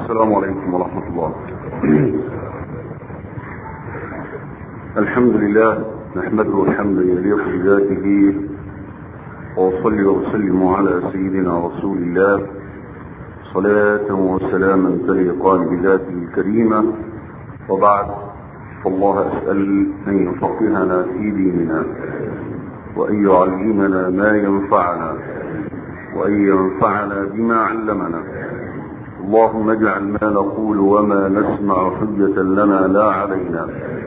السلام عليكم ورحمة الله الحمد لله نحمده الحمد يليق بذاته وأصلي وأسلم على سيدنا رسول الله صلاة وسلاما تليقان بذاته الكريمة وبعد فالله أسأل أن يفقهنا في ديننا وأن يعلمنا ما ينفعنا وأن ينفعنا بما علمنا اللهم اجعل ما نقول وما نسمع حجة لنا لا علينا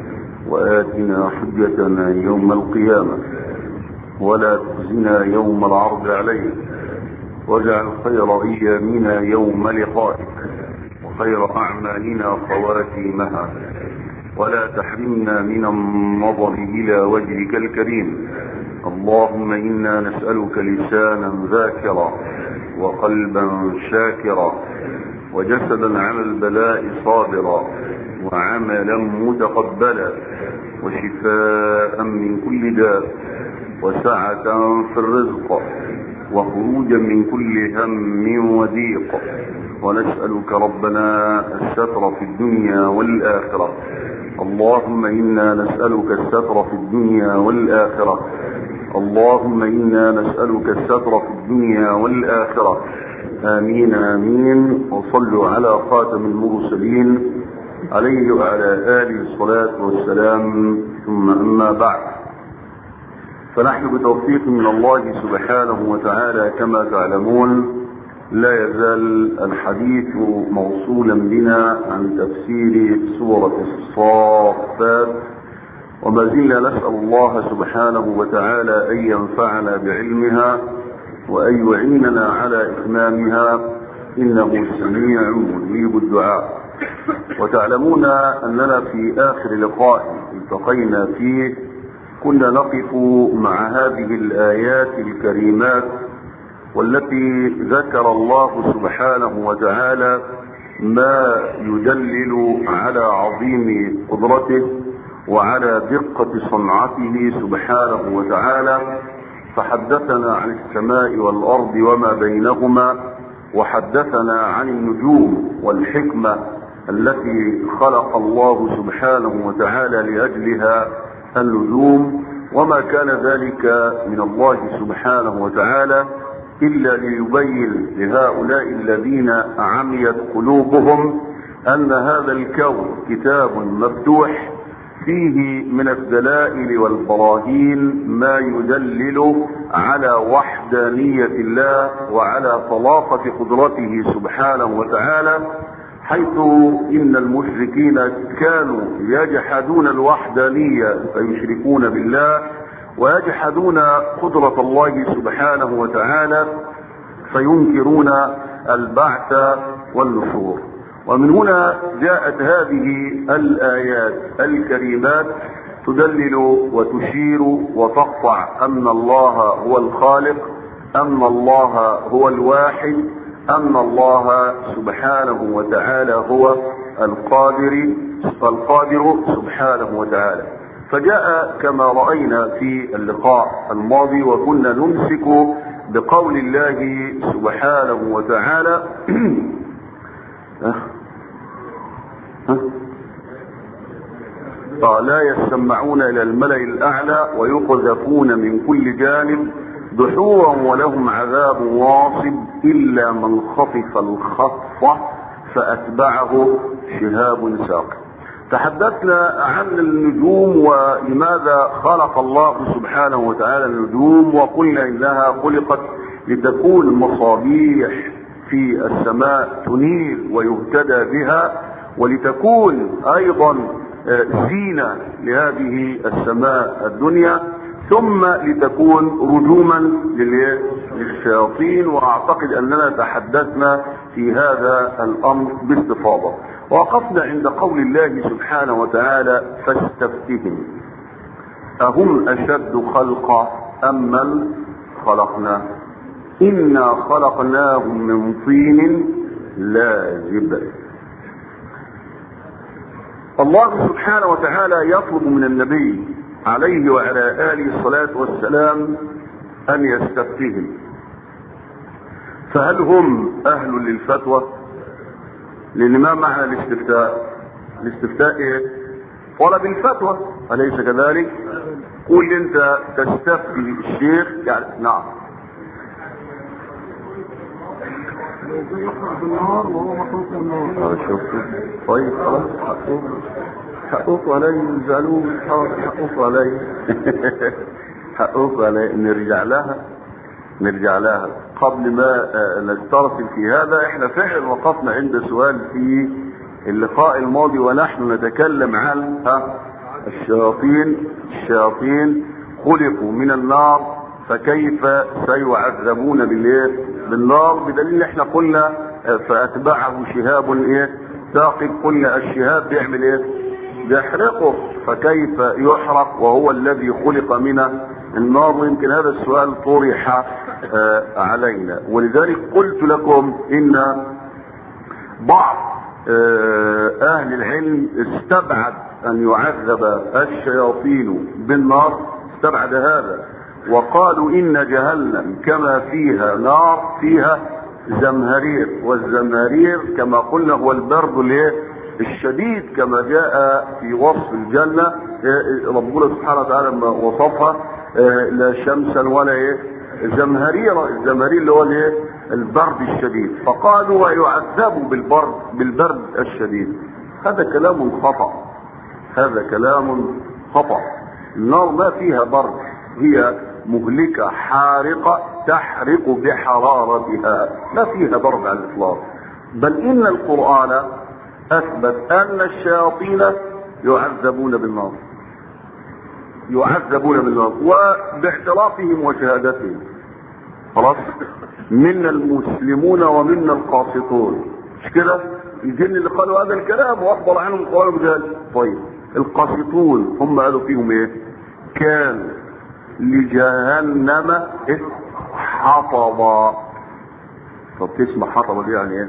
وآتنا حجتنا يوم القيامة ولا تخزنا يوم العرض عليك واجعل خير أيامنا يوم لقائك وخير أعمالنا خواتيمها ولا تحرمنا من النظر إلى وجهك الكريم اللهم إنا نسألك لسانا ذاكرا وقلبا شاكرا وجسدا على البلاء صابرا وعملا متقبلا وشفاء من كل داء وسعة في الرزق وخروجا من كل هم وضيق ونسألك ربنا الستر في الدنيا والآخرة اللهم إنا نسألك الستر في الدنيا والآخرة اللهم إنا نسألك الستر في الدنيا والآخرة آمين آمين وصلوا على خاتم المرسلين عليه وعلى آله الصلاة والسلام ثم أما بعد فنحن بتوفيق من الله سبحانه وتعالى كما تعلمون لا يزال الحديث موصولا بنا عن تفسير سورة الصافات وما زلنا نسأل الله سبحانه وتعالى أن ينفعنا بعلمها وأن يعيننا على إتمامها إنه سميع مجيب الدعاء وتعلمون أننا في آخر لقاء التقينا فيه كنا نقف مع هذه الآيات الكريمات والتي ذكر الله سبحانه وتعالى ما يدلل على عظيم قدرته وعلى دقة صنعته سبحانه وتعالى فحدثنا عن السماء والأرض وما بينهما وحدثنا عن النجوم والحكمة التي خلق الله سبحانه وتعالى لأجلها النجوم وما كان ذلك من الله سبحانه وتعالى إلا ليبين لهؤلاء الذين عميت قلوبهم أن هذا الكون كتاب مفتوح فيه من الدلائل والبراهين ما يدلل على وحدانية الله وعلى طلاقة قدرته سبحانه وتعالى حيث إن المشركين كانوا يجحدون الوحدانية فيشركون بالله ويجحدون قدرة الله سبحانه وتعالى فينكرون البعث والنشور ومن هنا جاءت هذه الآيات الكريمات تدلل وتشير وتقطع أن الله هو الخالق أن الله هو الواحد أن الله سبحانه وتعالى هو القادر القادر سبحانه وتعالى فجاء كما رأينا في اللقاء الماضي وكنا نمسك بقول الله سبحانه وتعالى لا يستمعون الى الملأ الاعلى ويقذفون من كل جانب دحورا ولهم عذاب واصب الا من خطف الخطفة فاتبعه شهاب ساق تحدثنا عن النجوم ولماذا خلق الله سبحانه وتعالى النجوم وقلنا انها خلقت لتكون مصابيح في السماء تنير ويهتدى بها ولتكون ايضا زينة لهذه السماء الدنيا ثم لتكون رجوما للشياطين واعتقد اننا تحدثنا في هذا الامر باستفاضة وقفنا عند قول الله سبحانه وتعالى فاستفتهم اهم اشد خلقا ام من خلقنا انا خلقناهم من طين لازب الله سبحانه وتعالى يطلب من النبي عليه وعلى اله الصلاه والسلام ان يستفتهم فهل هم اهل للفتوى لان ما معنى الاستفتاء الاستفتاء ايه طلب الفتوى اليس كذلك قل انت تستفتي الشيخ يعني نعم يحرق بالنار وهو مخلوق من النار شوف طيب خلاص حقوق حقوق علي يزعلون حقوق علي حقوق علي نرجع لها نرجع لها قبل ما آه، نسترسل في هذا احنا فعلا وقفنا عند سؤال في اللقاء الماضي ونحن نتكلم عن ها، الشياطين الشياطين خلقوا من النار فكيف سيعذبون بالايه بالنار بدليل ان احنا قلنا آه، فاتبعه شهاب ايه ثاقب قلنا الشهاب بيعمل ايه بيحرقه فكيف يحرق وهو الذي خلق من النار ويمكن هذا السؤال طرح آه، علينا ولذلك قلت لكم ان بعض آه، اهل العلم استبعد ان يعذب الشياطين بالنار استبعد هذا وقالوا ان جهنم كما فيها نار فيها زمهرير والزمهرير كما قلنا هو البرد الايه الشديد كما جاء في وصف الجنة آه، ربنا سبحانه وتعالى لما وصفها آه، لا شمسا ولا ايه زمهريرة الزمهرير اللي هو الايه البرد الشديد فقالوا ويعذبوا بالبرد بالبرد الشديد هذا كلام خطأ هذا كلام خطأ النار ما فيها برد هي مهلكة حارقة تحرق بحرارتها ما فيها برد على الإطلاق بل إن القرآن أثبت أن الشياطين يعذبون بالنار يعذبون بالنار وباعترافهم وشهادتهم خلاص منا المسلمون ومنا القاسطون مش كده الجن اللي قالوا هذا الكلام واخبر عنهم القرآن بذلك طيب القاسطون هم قالوا فيهم ايه كان لجهنم إيه؟ حطبا طب تسمع حطبا دي يعني ايه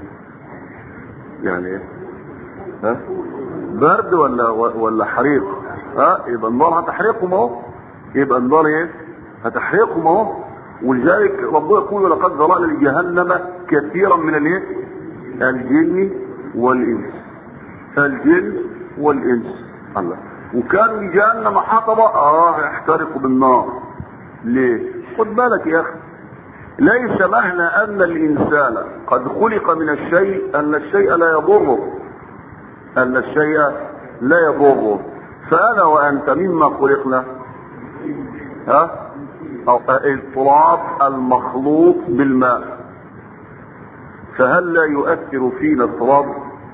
يعني ايه ها برد ولا ولا حريق ها يبقى النار هتحرقهم اهو يبقى النار ايه هتحرقهم اهو ولذلك ربنا يقول لقد ذرأنا لجهنم كثيرا من الايه الجن والانس الجن والانس الله وكانوا لجهنم حطبا اه يحترقوا بالنار ليه خد بالك يا اخي ليس معنى ان الانسان قد خلق من الشيء ان الشيء لا يضره ان الشيء لا يضره فانا وانت مما خلقنا ها أو التراب المخلوط بالماء فهل لا يؤثر فينا التراب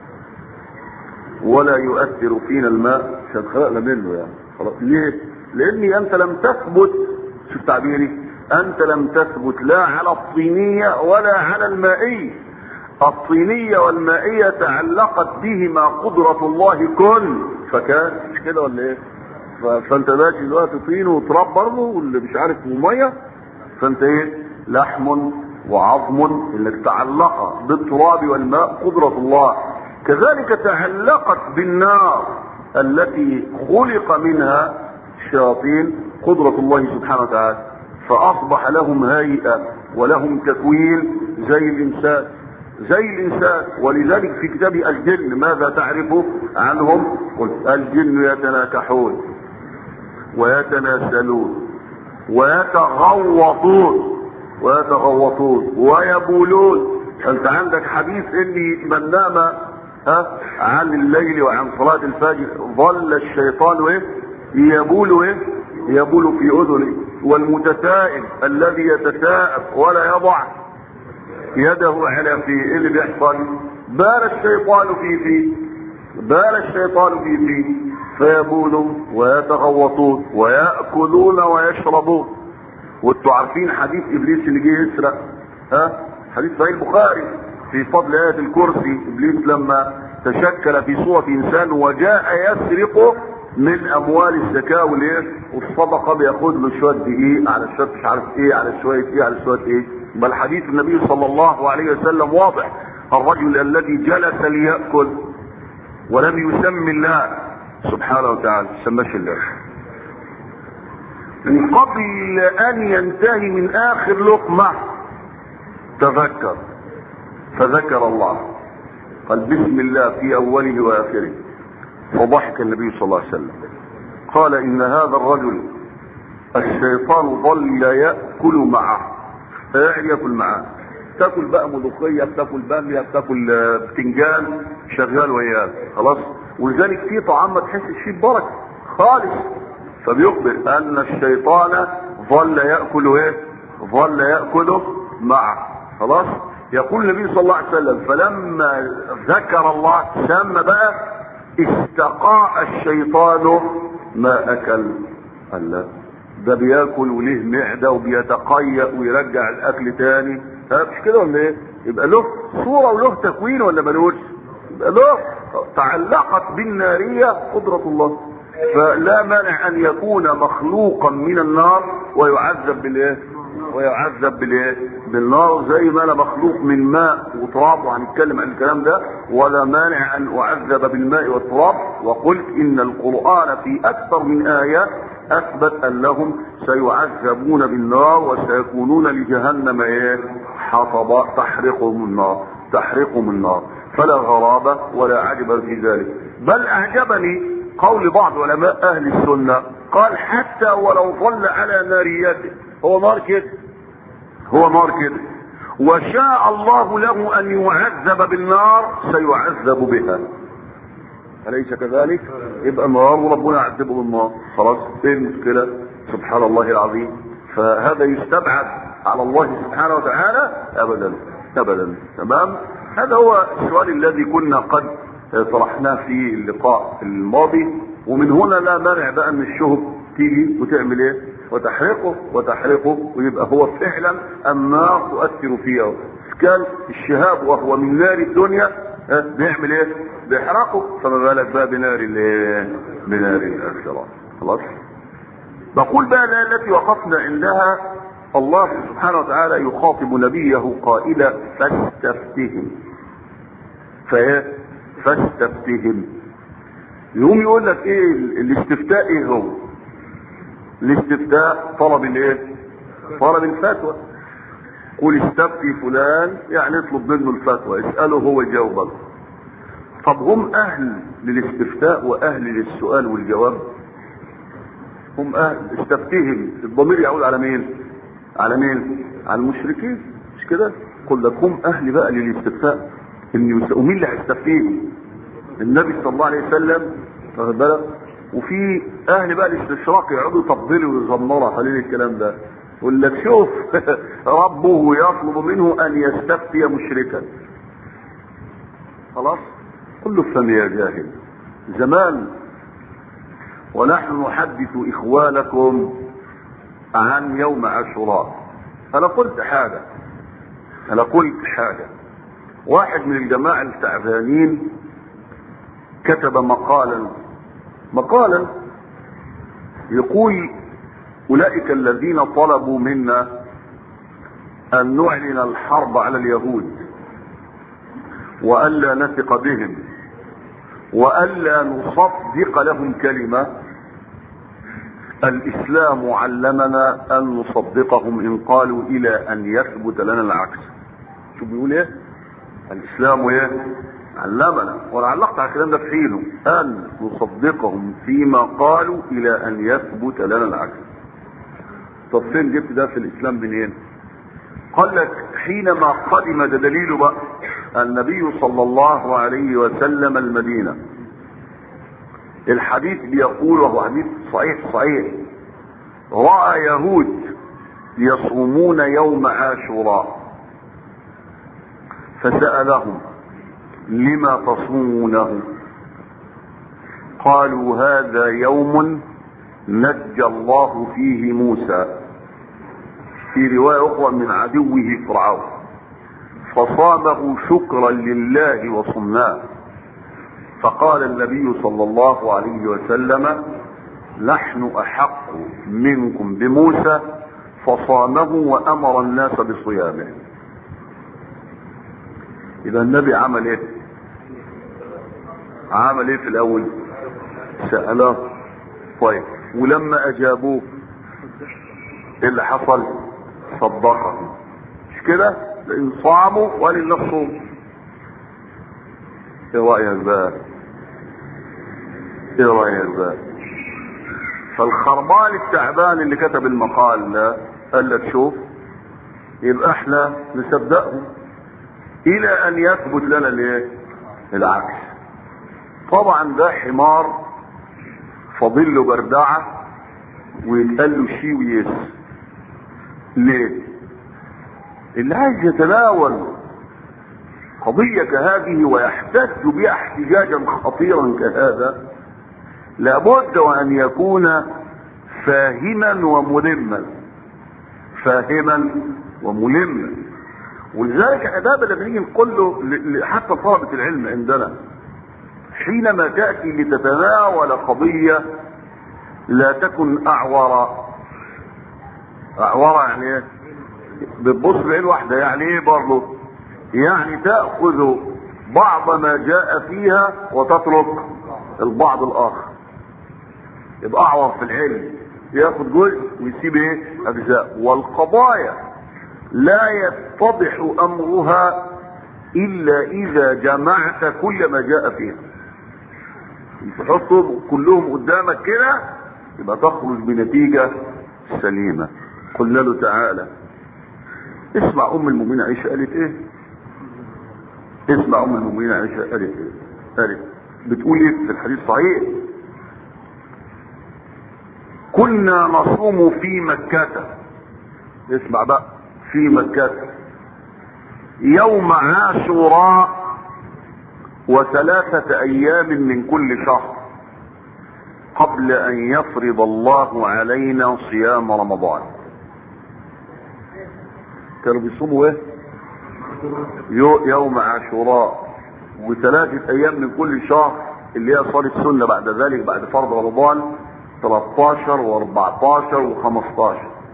ولا يؤثر فينا الماء عشان خلقنا منه يعني خلاص ليه لاني انت لم تثبت شوف تعبيري انت لم تثبت لا على الطينية ولا على المائية الطينية والمائية تعلقت بهما قدرة الله كن فكان مش كده ولا ايه ف- فانت ماشي دلوقتي طين وتراب برضه واللي مش عارف وميه فانت ايه لحم وعظم انك تعلق بالتراب والماء قدرة الله كذلك تعلقت بالنار التي خلق منها الشياطين قدرة الله سبحانه وتعالى فاصبح لهم هيئة ولهم تكوين زي الانسان زي الانسان ولذلك في كتاب الجن ماذا تعرف عنهم قل الجن يتناكحون ويتناسلون ويتغوطون ويتغوطون ويبولون انت عندك حديث اني من نام ها عن الليل وعن صلاة الفجر ظل الشيطان ايه يبول ايه يبول في اذنه والمتثائب الذي يتثاءب ولا يضع يده على فيه ايه اللي بيحصل بال الشيطان في فيه بال الشيطان في فيه فيبولون ويتغوطون ويأكلون ويشربون وانتوا عارفين حديث ابليس اللي جه يسرق ها حديث صحيح البخاري في فضل آية الكرسي ابليس لما تشكل في صورة انسان وجاء يسرق من اموال الزكاة والايه والصدقة بياخد له شوية دقيق على شوية مش عارف ايه على شوية ايه على شوية ايه بل حديث النبي صلى الله عليه وسلم واضح الرجل الذي جلس ليأكل ولم يسمي الله سبحانه وتعالى سماش الله من قبل ان ينتهي من اخر لقمة تذكر فذكر الله قال بسم الله في أوله وآخره فضحك النبي صلى الله عليه وسلم قال إن هذا الرجل الشيطان ظل يأكل معه قاعد ياكل معاه تاكل بقى ملوخيه بتاكل باميه بتاكل آه، بتنجان شغال وياه خلاص ولذلك في طعام ما تحسش فيه ببركه خالص فبيخبر ان الشيطان ظل ياكل ايه ظل ياكله معه خلاص يقول النبي صلى الله عليه وسلم فلما ذكر الله سمى بقى استقاء الشيطان ما اكل قال لا ده بياكل وليه معده وبيتقيأ ويرجع الاكل تاني ها مش كده ولا ايه؟ يبقى له صوره وله تكوين ولا ملوش؟ يبقى له تعلقت بالناريه قدره الله فلا مانع ان يكون مخلوقا من النار ويعذب بالايه؟ ويعذب بالايه؟ بالنار زي ما انا مخلوق من ماء وتراب وهنتكلم عن الكلام ده ولا مانع ان اعذب بالماء والتراب وقلت ان القران في اكثر من ايه اثبت انهم سيعذبون بالنار وسيكونون لجهنم ايه؟ حطبا تحرقهم النار تحرقهم النار فلا غرابه ولا عجب في ذلك بل اعجبني قول بعض علماء اهل السنه قال حتى ولو ظل على ناريته هو نار كده هو نار كده وشاء الله له ان يعذب بالنار سيعذب بها أليس كذلك؟ يبقى النار وربنا يعذبه بالنار خلاص ايه المشكلة؟ سبحان الله العظيم فهذا يستبعد على الله سبحانه وتعالى أبدا أبدا تمام؟ هذا هو السؤال الذي كنا قد طرحناه في اللقاء الماضي ومن هنا لا مانع بقى ان الشهب تيجي وتعمل ايه؟ وتحرقه وتحرقه ويبقى هو فعلا النار تؤثر فيه كان الشهاب وهو من نار الدنيا ها، بيعمل ايه؟ بيحرقه فما بالك بقى بنار الايه؟ بنار الاخره خلاص؟ بقول بقى الآية التي وقفنا عندها الله سبحانه وتعالى يخاطب نبيه قائلا فاستفتهم فايه؟ فاستفتهم يقوم يقول لك ايه الاستفتاء ايه هو؟ الاستفتاء طلب الايه؟ طلب الفتوى قل استفتي فلان يعني اطلب منه الفتوى اسأله هو يجاوبك طب هم اهل للاستفتاء واهل للسؤال والجواب هم اهل استفتيهم الضمير يعود على مين على مين على المشركين مش كده قل لك هم اهل بقى للاستفتاء ان يس... ومين اللي هيستفتيهم النبي صلى الله عليه وسلم واخد بالك وفي اهل بقى الاستشراق يقعدوا يطبلوا ويزمروا حوالين الكلام ده يقول لك شوف ربه يطلب منه ان يستفتي مشركا خلاص قل له افهم يا جاهل زمان ونحن نحدث اخوانكم عن يوم عاشوراء انا قلت حاجه انا قلت حاجه واحد من الجماعه التعبانين كتب مقالا مقالا يقول اولئك الذين طلبوا منا ان نعلن الحرب على اليهود والا نثق بهم والا نصدق لهم كلمه الاسلام علمنا ان نصدقهم ان قالوا الى ان يثبت لنا العكس شو بيقول ايه الاسلام ايه علمنا وانا علقت على الكلام ده في حينه ان نصدقهم فيما قالوا الى ان يثبت لنا العكس طب فين جبت ده في الاسلام منين قال لك حينما قدم ده دليله بقى النبي صلى الله عليه وسلم المدينة الحديث بيقول وهو حديث صحيح صحيح رأى يهود يصومون يوم عاشوراء فسألهم لما تصومونه قالوا هذا يوم نجى الله فيه موسى في رواية أخرى من عدوه فرعون فصامه شكرا لله وصمناه فقال النبي صلى الله عليه وسلم نحن أحق منكم بموسى فصامه وأمر الناس بصيامه إذا النبي عمل إيه؟ عمل إيه في الأول؟ سأله طيب ولما أجابوه إيه اللي حصل؟ صدقهم مش كده؟ لان صاموا ولله الصوم ايه رايك بقى ايه رايك بقى فالخربان التعبان اللي كتب المقال ده قال لك شوف يبقى احنا نصدقه الى ان يثبت لنا الايه العكس طبعا ده حمار فاضل له بردعه ويتقال له شي ويس ليه اللي عايز يتناول قضية كهذه ويحتج بها احتجاجا خطيرا كهذا لابد وان يكون فاهما وملما فاهما وملما ولذلك احنا دايما لما نيجي نقول له ل- ل- حتى طلبة العلم عندنا حينما تأتي لتتناول قضية لا تكن أعور أعور يعني ايه؟ بتبص بعين واحدة يعني ايه برضه؟ يعني تأخذ بعض ما جاء فيها وتترك البعض الآخر يبقى أعور في العلم ياخد جزء ويسيب ايه؟ أجزاء والقضايا لا يتضح أمرها إلا إذا جمعت كل ما جاء فيها تحطهم كلهم قدامك كده يبقى تخرج بنتيجة سليمة قلنا له تعالى اسمع ام المؤمنين عائشة قالت ايه اسمع ام المؤمنين عائشة قالت ايه قالت بتقول ايه في الحديث صحيح كنا نصوم في مكة اسمع بقى في مكة يوم عاشوراء وثلاثة ايام من كل شهر قبل ان يفرض الله علينا صيام رمضان كانوا بيصوموا ايه يو- يوم عاشوراء وثلاثة ايام من كل شهر اللي هي صلاة السنة بعد ذلك بعد فرض رمضان 13 و14 و15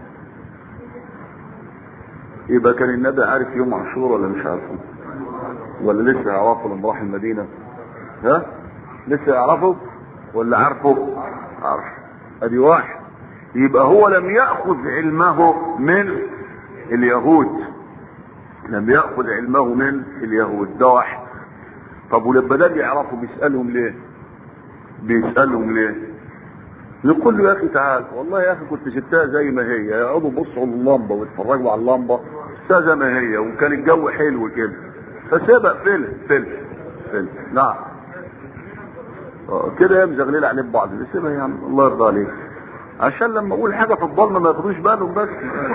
يبقى كان النبي عارف يوم عاشوراء ولا مش عارفه ولا لسه يعرفه لما راح المدينة ها لسه يعرفه ولا عارفه عارف ادي واحد يبقى هو لم يأخذ علمه من اليهود لم يأخذ علمه من اليهود ده واحد طب ولما ده بيعرفوا بيسألهم ليه بيسألهم ليه يقول له يا اخي تعال والله يا اخي كنت سبتها زي ما هي يقعدوا يبصوا اللمبه ويتفرجوا على اللمبه سبتها زي ما هي وكان الجو حلو كده فسيبها فيلم فيلم فيلم نعم آه، كده يا مزغلين عليه بعض سيبها يا عم الله يرضى عليك عشان لما اقول حاجه في الضلمه ما ياخدوش بالهم بس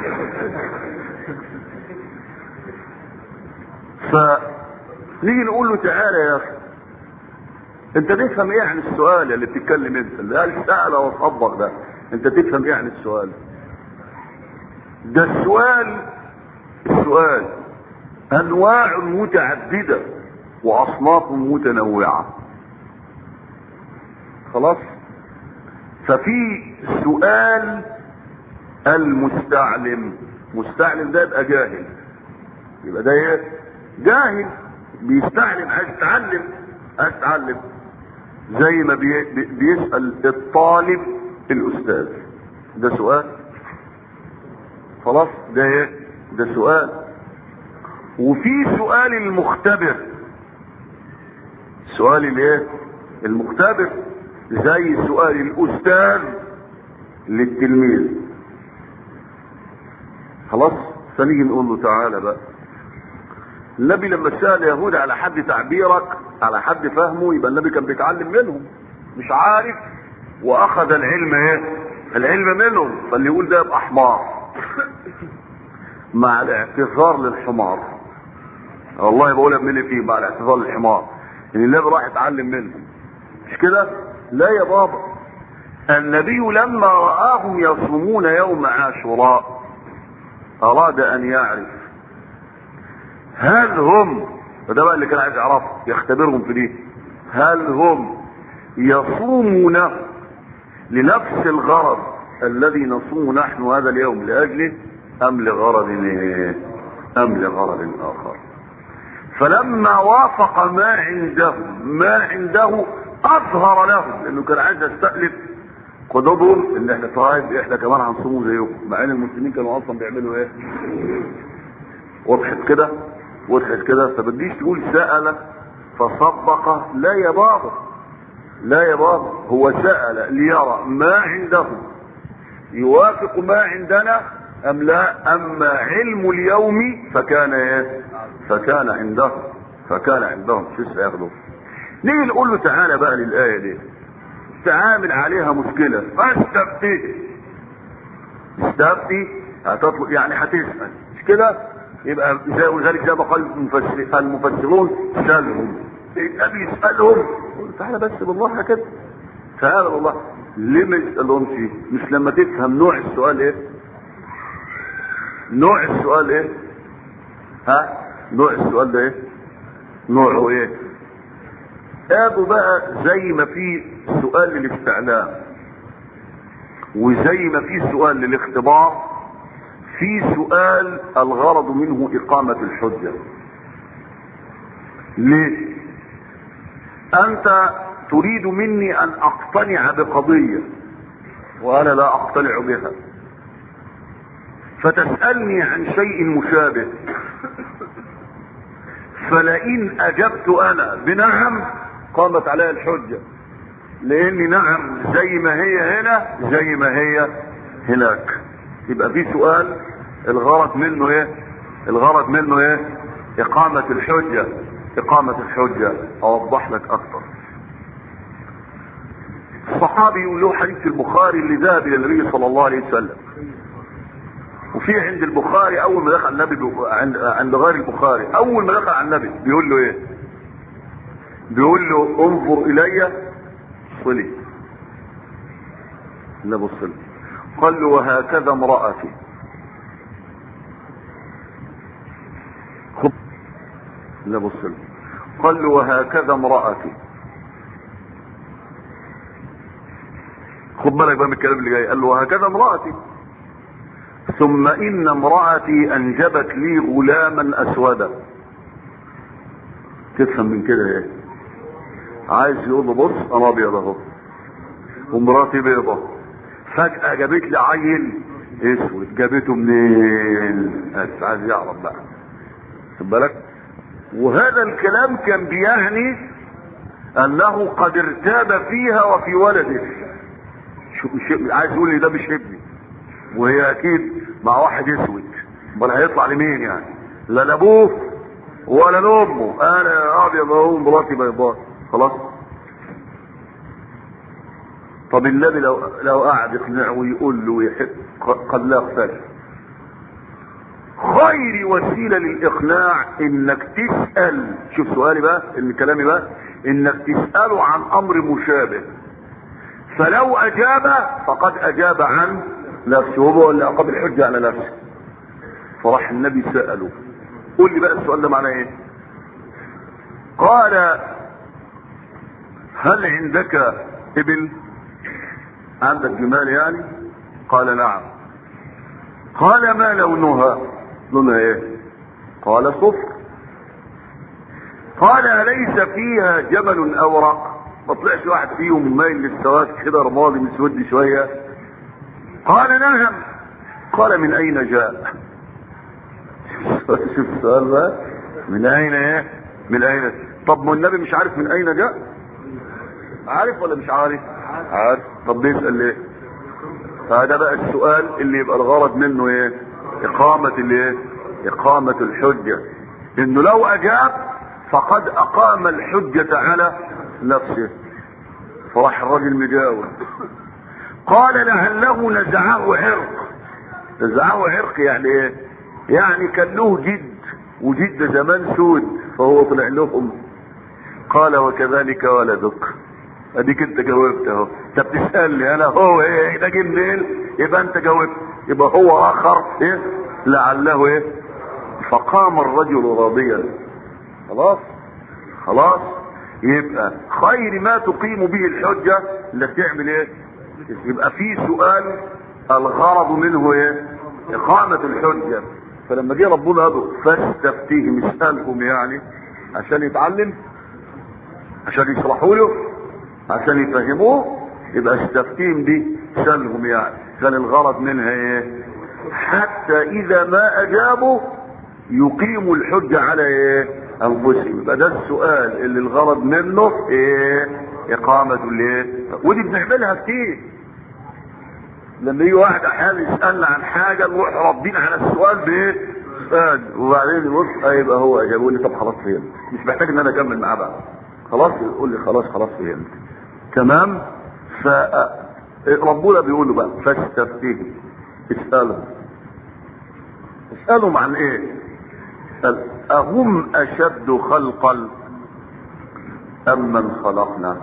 فنيجي نقول له تعالى يا اخي انت تفهم ايه عن السؤال اللي بتتكلم انت اللي قال سأل وصبر ده انت تفهم ايه عن السؤال ده السؤال السؤال انواع متعددة واصناف متنوعة خلاص ففي سؤال المستعلم مستعلم ده يبقى جاهل يبقى ده ايه جاهل بيستعلم عايز يتعلم عايز يتعلم زي ما بي بي- بيسأل الطالب الأستاذ ده سؤال خلاص ده ايه ده سؤال وفي سؤال المختبر سؤال الايه المختبر زي سؤال الأستاذ للتلميذ خلاص فنيجي نقول له تعالى بقى النبي لما سأل يهود على حد تعبيرك على حد فهمه يبقى النبي كان بيتعلم منهم مش عارف واخذ العلم ايه العلم منهم فاللي يقول ده يبقى حمار مع الاعتذار للحمار والله بقولها من اللي فيه مع الاعتذار للحمار ان النبي راح يتعلم منهم مش كده لا يا بابا النبي لما رآهم يصومون يوم عاشوراء اراد ان يعرف هل هم وده بقى اللي كان عايز يعرفه يختبرهم في دي هل هم يصومون لنفس الغرض الذي نصوم نحن هذا اليوم لاجله ام لغرض إيه؟ ام لغرض اخر فلما وافق ما عندهم ما عنده اظهر لهم لانه كان عايز يستألف قدودهم ان احنا طيب احنا كمان هنصوموا زيكم مع ان المسلمين كانوا اصلا بيعملوا ايه وضحت كده وضحت كده فبديش تقول سأل فصدق لا يا بابا لا يا بابا هو سأل ليرى ما عندهم يوافق ما عندنا ام لا اما علم اليوم فكان ايه فكان عندهم فكان عندهم شو سياخدوا نيجي نقول له تعالى بقى للآية دي تعامل عليها مشكلة استفتي استفتي هتطلب يعني هتسأل مش كده يبقى زي ولذلك زي ما قال المفسر- المفسرون سألهم النبي يسألهم يقول له تعالى بس بالله كده تعالى بالله ليه ما يسألهمش مش لما تفهم نوع السؤال ايه نوع السؤال ايه ها نوع السؤال ده ايه نوعه ايه قالوا بقى زي ما في سؤال للاستعلام وزي ما في سؤال للاختبار في سؤال الغرض منه إقامة الحجة ليه أنت تريد مني أن أقتنع بقضية وأنا لا أقتنع بها فتسألني عن شيء مشابه فلئن أجبت أنا بنعم قامت علي الحجة لأن نعم زي ما هي هنا زي ما هي هناك يبقى في سؤال الغرض منه ايه الغرض منه ايه اقامة الحجة اقامة الحجة اوضح لك اكتر الصحابي يقول له حديث البخاري اللي ذهب الى النبي صلى الله عليه وسلم وفي عند البخاري اول ما دخل النبي بيقول- عند عند غير البخاري اول ما دخل على النبي بيقول له ايه بيقول له انظر الي صلي لا بص لي. قال له وهكذا امرأتي خب لا بص لي. قال له وهكذا امرأتي خد بالك بقى من الكلام اللي جاي قال له وهكذا امرأتي ثم ان امرأتي انجبت لي غلاما اسودا تفهم من كده ايه عايز يقول له بص انا ابيض اهو ومراتي بيضة فجأة جابت لي عيل اسود جابته منين بس عايز يعرف بقى خد بالك وهذا الكلام كان بيعني انه قد ارتاب فيها وفي ولده شو مش عايز يقول لي ده مش ابني وهي اكيد مع واحد اسود امال هيطلع لمين يعني لا لابوه ولا لامه انا ابيض اهو مراتي بيضاء خلاص طب النبي لو لو قعد يقنعه ويقول له يحب قد لا اقتنع خير وسيله للاقناع انك تسال شوف سؤالي بقى ان كلامي بقى انك تساله عن امر مشابه فلو اجاب فقد اجاب عن نفسه هو اللي اقام الحجه على نفسه فراح النبي ساله قول لي بقى السؤال ده معناه ايه قال هل عندك ابل عندك جمال يعني قال نعم قال ما لونها لونها ايه قال صفر قال أليس فيها جبل أورق ما طلعش واحد فيهم مايل للسواد كده رمادي مسود شوية قال نعم قال من أين جاء شوف السؤال بقى من أين ايه من أين طب ما النبي مش عارف من أين جاء عارف ولا مش عارف عارف طب بيسأل ليه فهذا بقى السؤال اللي يبقى الغرض منه ايه اقامة الايه اقامة الحجة انه لو اجاب فقد اقام الحجة على نفسه فراح الراجل مجاوب قال لعله نزعه عرق نزعه عرق يعني ايه يعني كان له جد وجد زمان سود فهو طلع لهم قال وكذلك ولدك اديك انت جاوبت اهو انت بتسالني انا هو ايه ده جه منين يبقى انت جاوبت يبقى هو اخر ايه لعله ايه فقام الرجل راضيا خلاص خلاص يبقى خير ما تقيم به الحجة انك تعمل ايه يبقى في سؤال الغرض منه ايه اقامة الحجة فلما جه ربنا قال فاستفتيهم اسألهم يعني عشان يتعلم عشان يشرحوا له عشان يفهموه يبقى استفتيهم دي سألهم يعني كان الغرض منها ايه حتى اذا ما اجابوا يقيموا الحجة على ايه انفسهم يبقى ده السؤال اللي الغرض منه ايه اقامة الايه ودي بنعملها كتير لما يجي واحد احيانا يسالنا عن حاجه نروح ردين على السؤال بايه؟ سؤال وبعدين يبص يبقى هو اجاب يقول لي طب خلاص فهمت مش محتاج ان انا اكمل معاه بقى خلاص يقول لي خلاص خلاص فهمت تمام ف ربنا بيقول له بقى فاستفتهم اسالهم اسالهم عن ايه؟ قال اهم اشد خلقا ام من خلقنا؟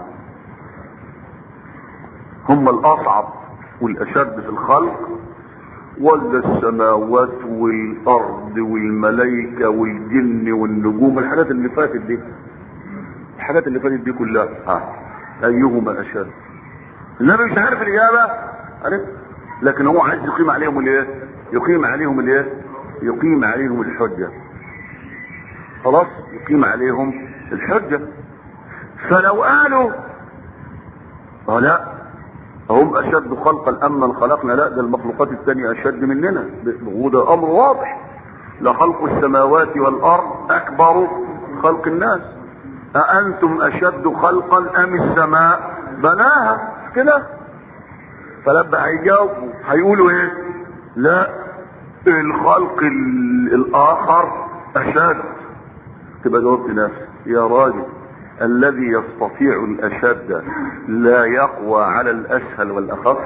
هم الاصعب والاشد في الخلق ولا السماوات والارض والملائكه والجن والنجوم الحاجات اللي فاتت دي الحاجات اللي فاتت دي كلها ها ايهما اشد النبي مش عارف الاجابه عارف لكن هو عايز يقيم عليهم الايه يقيم عليهم الايه يقيم عليهم الحجه خلاص يقيم عليهم الحجه فلو قالوا اه لا هم اشد خلقا ام من خلقنا لا ده المخلوقات الثانيه اشد مننا وده امر واضح لخلق السماوات والارض اكبر خلق الناس أأنتم أشد خلقا أم السماء بناها كده فلما هيجاوبوا هيقولوا ايه لا الخلق ال- الآخر أشد تبقى جاوبت نفسك يا راجل الذي يستطيع الأشد لا يقوى على الأسهل والأخف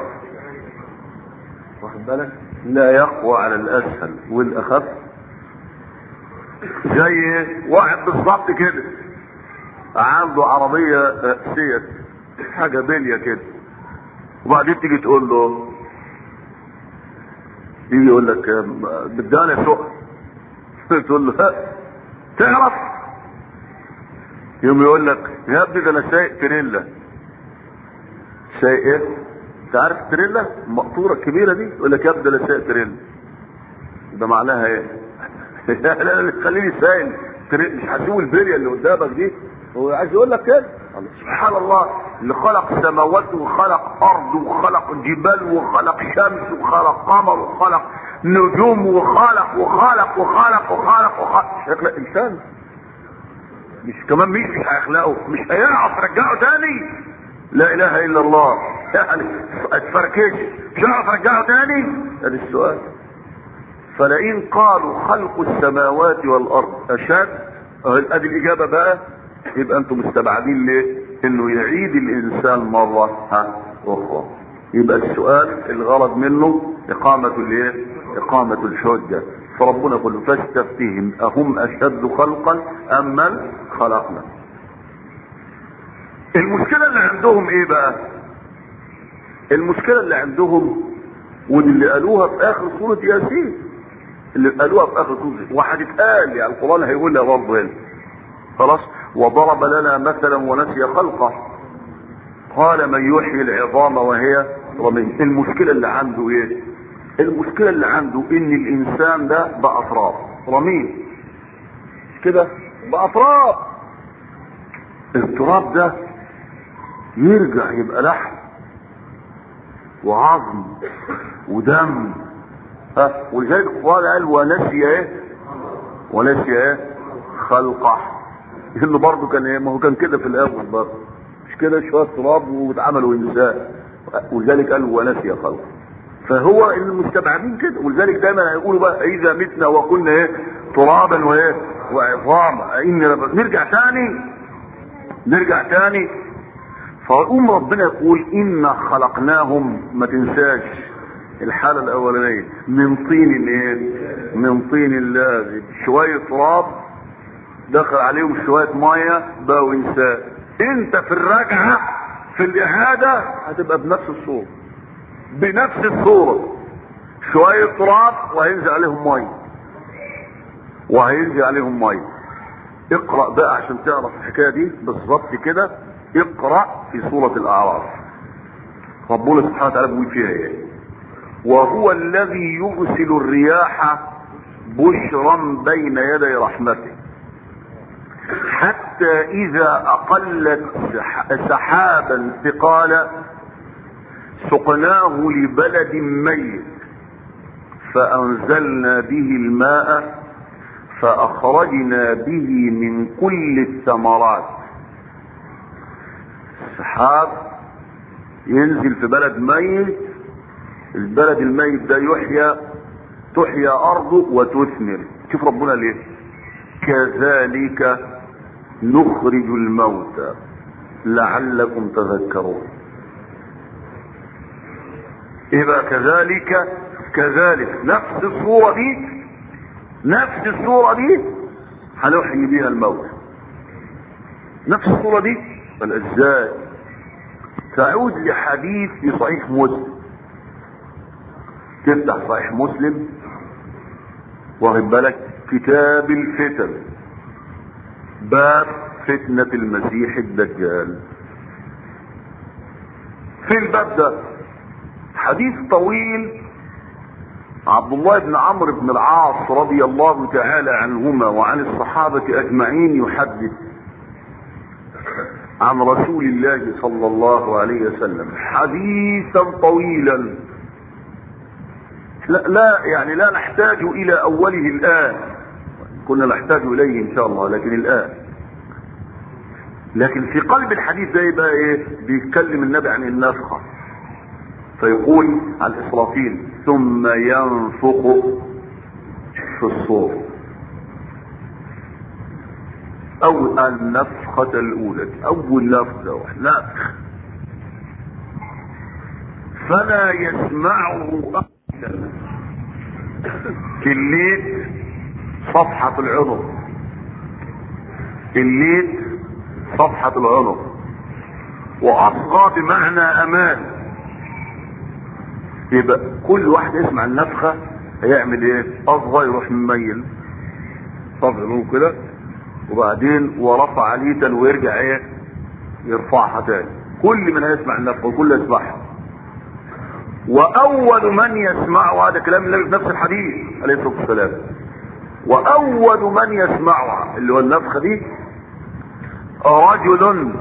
واخد بالك لا يقوى على الأسهل والأخف زي واحد بالظبط كده عنده عربية آه، سيت حاجة بلية كده وبعدين تيجي تقول له يجي يقول لك آه، بداني سوق تقول له ها، تعرف يوم يقول لك يا ابني ده انا سايق تريلا سايق ايه؟ انت عارف التريلا المقطوره الكبيره دي يقول لك يا ابني ده انا سايق تريلا ده معناها ايه؟ لا لا لا خليني سايق تريلا مش هسيب البليه اللي قدامك دي هو عايز يقول لك كده الله سبحان الله اللي خلق سماوات وخلق ارض وخلق جبال وخلق شمس وخلق قمر وخلق نجوم وخلق وخلق وخلق وخلق وخلق مش هيخلق انسان مش كمان مش مش هيخلقه مش هيعرف رجعه تاني لا اله الا الله يعني اتفركش مش هيعرف رجعه تاني ادي السؤال فلئن قالوا خلق السماوات والارض اشد أهي ادي الاجابه بقى يبقى انتم مستبعدين ليه انه يعيد الانسان مره ها اخرى يبقى السؤال الغرض منه اقامه الايه اقامه الحجه فربنا يقول فاستفتهم اهم اشد خلقا ام من خلقنا المشكله اللي عندهم ايه بقى المشكله اللي عندهم ودي اللي قالوها في اخر سوره ياسين اللي قالوها في اخر سوره وهتتقال يعني القران هيقولها برضه هنا خلاص وضرب لنا مثلا ونسي خلقه قال من يحيي العظام وهي رميم المشكله اللي عنده ايه المشكله اللي عنده ان الانسان ده باطراف رميم مش كده باطراف التراب ده يرجع يبقى لحم وعظم ودم ها ولذلك قال قال ونسي ايه ونسي ايه خلقه لانه برضه كان ايه ما هو كان كده في الاول برضه مش كده شويه تراب واتعملوا انسان ولذلك قال ونسي خلقه فهو المستبعدين كده ولذلك دايما هيقولوا بقى اذا متنا وكنا ايه ترابا وايه وعظاما ان نرجع تاني نرجع تاني فيقوم ربنا يقول انا خلقناهم ما تنساش الحالة الاولانية من طين ايه من طين لازم شوية تراب دخل عليهم شوية مية بقوا انسان انت في الرجعة في الاعادة هتبقى بنفس الصورة بنفس الصورة شوية تراب وهينزل عليهم مية وهينزل عليهم مية اقرأ بقى عشان تعرف الحكاية دي بالظبط كده اقرأ في سورة الاعراف ربنا سبحانه وتعالى بيقول فيها ايه وهو الذي يرسل الرياح بشرا بين يدي رحمته حتى اذا اقلت سحابا ثقالا سقناه لبلد ميت فانزلنا به الماء فأخرجنا به من كل الثمرات السحاب ينزل في بلد ميت البلد الميت ده يحيى تحيا أرضه وتثمر شوف ربنا ليه كذلك نخرج الموتى لعلكم تذكرون ايه بقى كذلك كذلك نفس الصورة دي نفس الصورة دي هنحيي بيها الموت نفس الصورة دي بل ازاي تعود لحديث في صحيح مسلم تفتح صحيح مسلم واخد بالك كتاب الفتن باب فتنة المسيح الدجال في الباب ده حديث طويل عبد الله بن عمرو بن العاص رضي الله تعالى عنهما وعن الصحابة أجمعين يحدث عن رسول الله صلى الله عليه وسلم حديثا طويلا لا, لا يعني لا نحتاج إلى أوله الآن كنا نحتاج إليه إن شاء الله لكن الآن لكن في قلب الحديث ده يبقى ايه بيتكلم النبي عن النفخة فيقول على الإسرافيل ثم ينفخ في الصور أو النفخة الأولى أول نفخة نفخ فلا يسمعه أحدا كليت صفحة العنق كليت صفحة العنق وأصغى بمعنى أمان يبقى كل واحد يسمع النفخة هيعمل ايه أصغى يروح مميل صفحة كده وبعدين ورفع ليتا ويرجع ايه يرفعها تاني كل من هيسمع النفخة وكل يسمعها واول من يسمعها هذا كلام النبي في نفس الحديث عليه الصلاه والسلام واول من يسمعها اللي هو النفخه دي رجل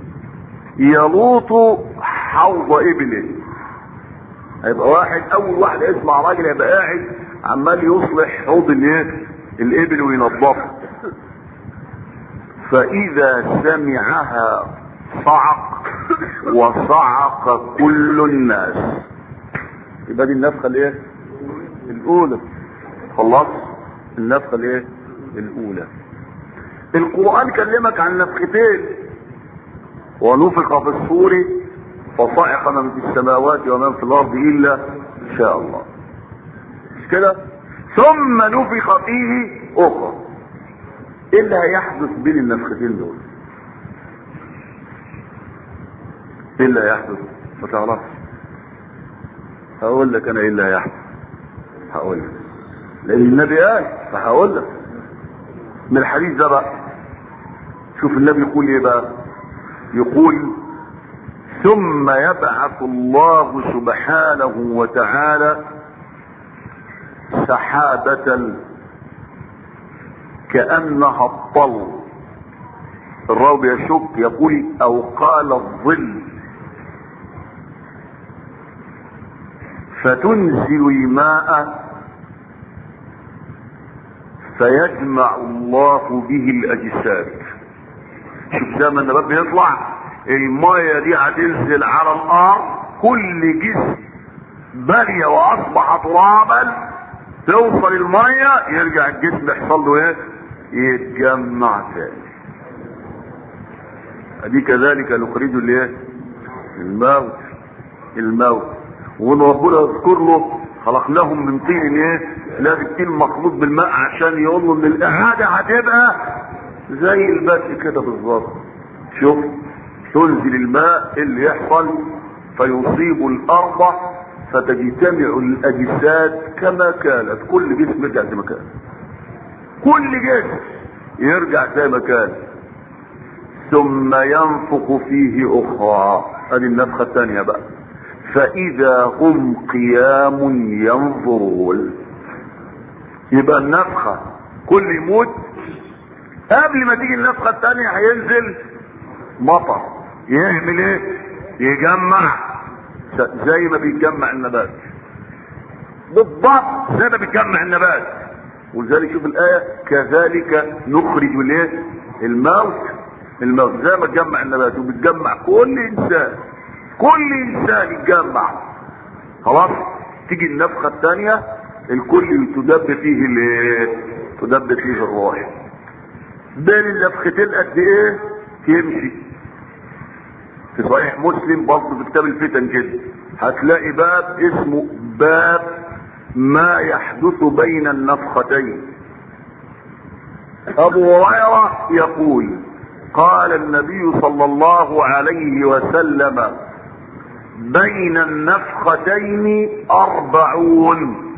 يلوط حوض ابله هيبقى واحد اول واحد يسمع راجل هيبقى قاعد عمال يصلح حوض الايه الابل وينظفها فاذا سمعها صعق وصعق كل الناس يبقى دي النفخه الايه الاولى خلاص النفخه الايه الاولى القران كلمك عن نفختين ونفخ في الصور فصعق من في السماوات ومن في الارض الا ان شاء الله مش كده ثم نفخ فيه اخرى ايه اللي هيحدث بين النفختين دول ايه اللي هيحدث ما تعرفش هقول لك انا ايه اللي هيحدث هقول لك لان النبي قال فهقول لك من الحديث ده بقى شوف النبي يقول ايه بقى يقول ثم يبعث الله سبحانه وتعالى سحابة كأنها الطل الراوي يشك يقول او قال الظل فتنزل الماء فيجمع الله به الاجساد شوف زي ما النبات بيطلع المايه دي هتنزل على الارض كل جسم بلي واصبح ترابا توصل المايه يرجع الجسم يحصل له ايه يتجمع تاني ادي كذلك نخرج الايه الموت الموت وان ربنا يذكر له خلقناهم من طين ايه لازم طين مخلوط بالماء عشان يقول له ان الاعاده هتبقى زي البدء كده بالظبط شوف تنزل الماء اللي يحصل فيصيب الارض فتجتمع الاجساد كما كانت كل جسم يرجع زي ما كان كل جسم يرجع زي ما كان ثم ينفخ فيه اخرى ادي النفخه الثانيه بقى فاذا هم قيام ينظرون يبقى النفخه كل يموت قبل ما تيجي النفخه الثانيه هينزل مطر يعمل ايه يجمع زي ما بيجمع النبات بالضبط زي ما بيجمع النبات ولذلك شوف الآية كذلك نخرج الايه الموت الموت زي ما تجمع النبات وبتجمع كل انسان كل انسان يتجمع خلاص تيجي النفخة الثانية الكل تدب فيه الايه تدب فيه الروح بين النفختين قد ايه تمشي في صحيح مسلم برضه في كتاب الفتن كده هتلاقي باب اسمه باب ما يحدث بين النفختين ابو هريره يقول قال النبي صلى الله عليه وسلم بين النفختين اربعون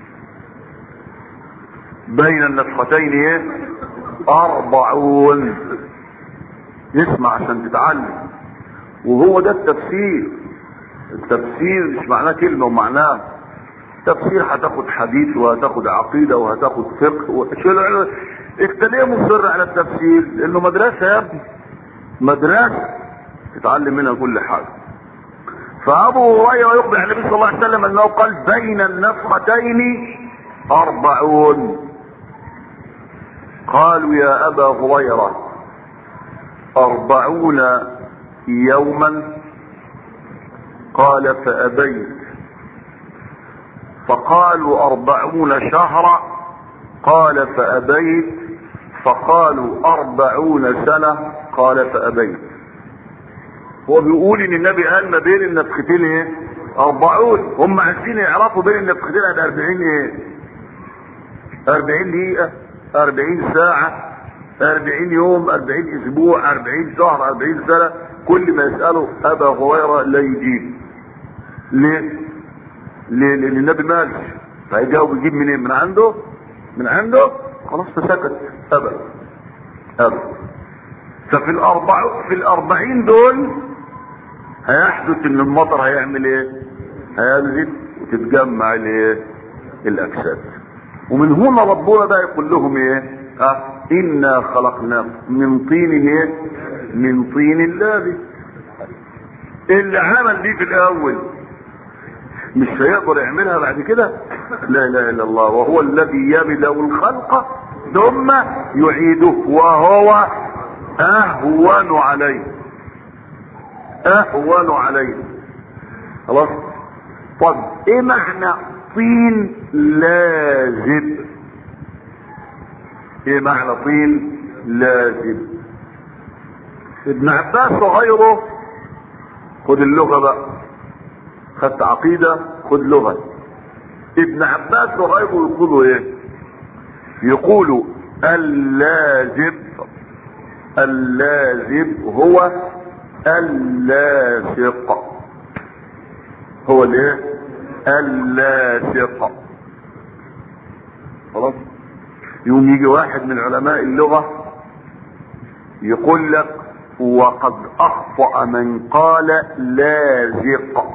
بين النفختين ايه اربعون اسمع عشان تتعلم وهو ده التفسير التفسير مش معناه كلمة ومعناه تفسير هتاخد حديث وهتاخد عقيدة وهتاخد فقه و... انت ليه مصر على التفسير لانه مدرسة يا ابني مدرسة تتعلم منها كل حاجة فابو هريرة يخبر عن النبي صلى الله عليه وسلم انه قال بين النفختين اربعون قالوا يا ابا هريرة اربعون يوما قال فأبيت فقالوا أربعون شهرا قال فأبيت فقالوا أربعون سنة قال فأبيت هو بيقول ان النبي قال ما بين النفختين ايه أربعون هم عايزين يعرفوا بين النفختين قد أربعين ايه أربعين دقيقة أربعين ساعة أربعين يوم أربعين أسبوع أربعين شهر أربعين سنة كل ما يسأله أبا هريرة لا يجيب ليه؟ ليه؟ لأن النبي مالش فهيجاوب يجيب منين؟ من عنده؟ من عنده؟ خلاص فسكت أبا أبا ففي الأربع في الأربعين دول هيحدث إن المطر هيعمل إيه؟ هينزل وتتجمع الإيه؟ الأجساد ومن هنا ربنا بقى يقول لهم إيه؟ أه إنا خلقناكم من طين إيه؟ من طين لازم اللي عمل دي في الاول مش هيقدر يعملها بعد كده لا اله الا الله وهو الذي يبدا الخلق ثم يعيده وهو اهون عليه اهون عليه خلاص طب ايه معنى طين لازب ايه معنى طين لازب ابن عباس وغيره خد اللغة بقى خدت عقيدة خد لغة ابن عباس وغيره يقولوا ايه يقولوا اللازب اللازب هو اللاصق هو الايه اللاصق خلاص يوم يجي واحد من علماء اللغة يقول لك وقد اخطأ من قال لازق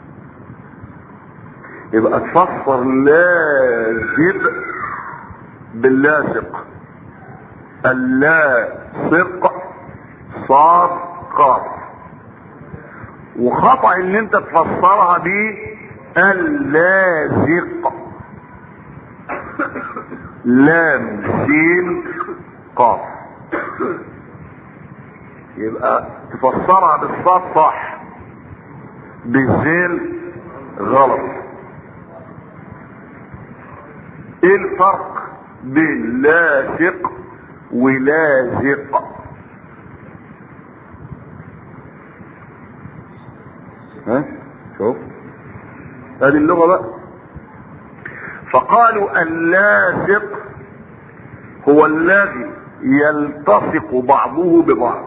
يبقى تفسر لازب باللاصق اللاصق صاد قاف وخطأ ان انت تفسرها ب اللازق لام سين قاف يبقى تفسرها بالصاد صح بالزين غلط ايه الفرق بين لاصق ولازق ها شوف هذه اللغة بقى فقالوا اللاصق هو الذي يلتصق بعضه ببعض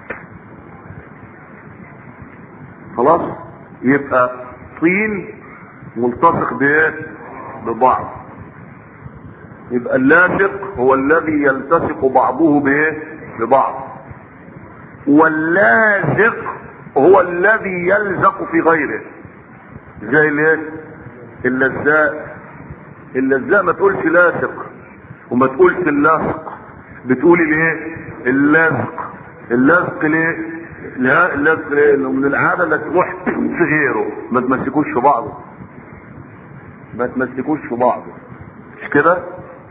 خلاص يبقى طين ملتصق بايه ببعض يبقى اللاصق هو الذي يلتصق بعضه بايه ببعض واللازق هو الذي يلزق في غيره زي الايه اللزاق اللزاق ما تقولش لاصق وما تقولش اللاصق بتقول الايه اللزق اللزق ليه لا اللزق ليه انه من العاده انك تروح في غيره ما تمسكوش في بعضه ما تمسكوش في بعضه مش كده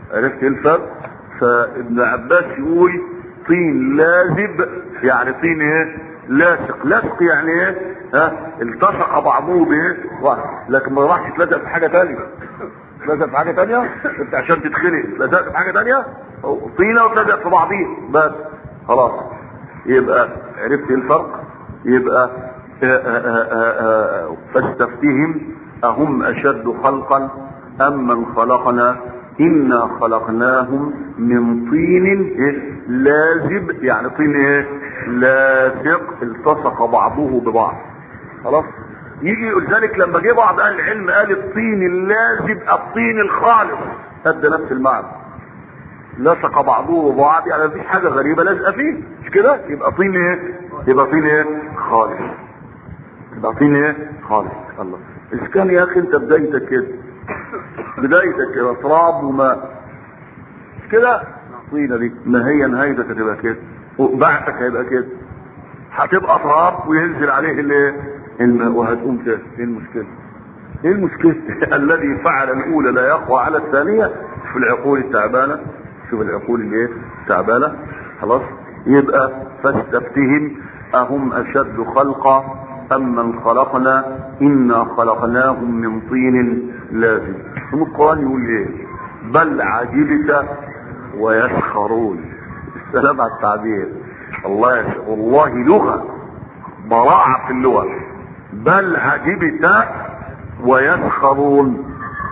عرفت ايه الفرق فابن عباس يقول طين لازب يعني طين ايه لاصق لاصق يعني ايه ها التصق بعضه بايه واحد. لكن ما راحش تلزق في حاجه ثانيه تلزق في حاجه ثانيه انت عشان تتخلق لزقت في حاجه ثانيه طينه وتلزق في بعضيه بس خلاص يبقى عرفت ايه الفرق يبقى آآ آآ آآ فاستفتهم أهم أشد خلقا أم من خلقنا إنا خلقناهم من طين إيه؟ لازب يعني طين ايه لازق التصق بعضه ببعض خلاص يجي يقول ذلك لما جه بعض اهل العلم قال الطين اللازب الطين الخالص ادى نفس المعنى لصق بعضه ببعض يعني مفيش حاجه غريبه لازقه فيه مش كده يبقى طين ايه يبقى طين ايه خالص يبقى طين ايه خالص الله اذا كان يا اخي انت بدايتك كده بدايتك كده تراب وماء مش كده طينه دي ما هي نهايتك هتبقى كده وبعثك هيبقى كده هتبقى تراب وينزل عليه الايه الماء وهتقوم كده ايه المشكله ايه المشكله الذي فعل الاولى لا يقوى على الثانيه شوف العقول التعبانه شوف العقول الايه التعبانه خلاص يبقى فاستفتهم اهم اشد خلقا ام من خلقنا انا خلقناهم من طين لازم ثم القران يقول ايه بل عجبت ويسخرون السلام على التعبير الله يس... والله لغه براعه في اللغه بل عجبت ويسخرون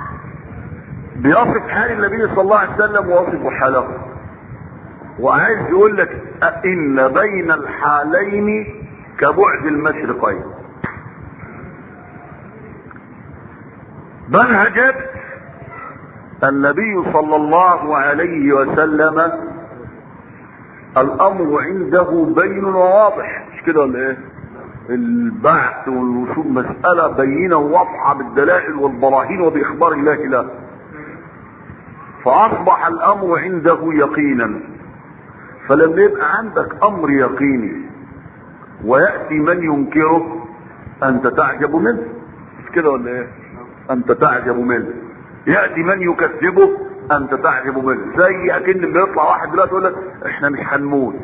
بيصف حال النبي صلى الله عليه وسلم ووصف حاله وعايز يقول لك ان بين الحالين كبعد المشرقين بل عجبت النبي صلى الله عليه وسلم الامر عنده بين وواضح مش كده ولا ايه البعث والوصول مسألة بينة وواضحة بالدلائل والبراهين وبإخبار الله له فأصبح الأمر عنده يقينا فلما يبقى عندك أمر يقيني ويأتي من ينكره أنت تعجب منه مش كده ولا إيه؟ أنت تعجب منه يأتي من يكذبه أنت تعجب منه زي أكن بيطلع واحد دلوقتي يقول لك إحنا مش هنموت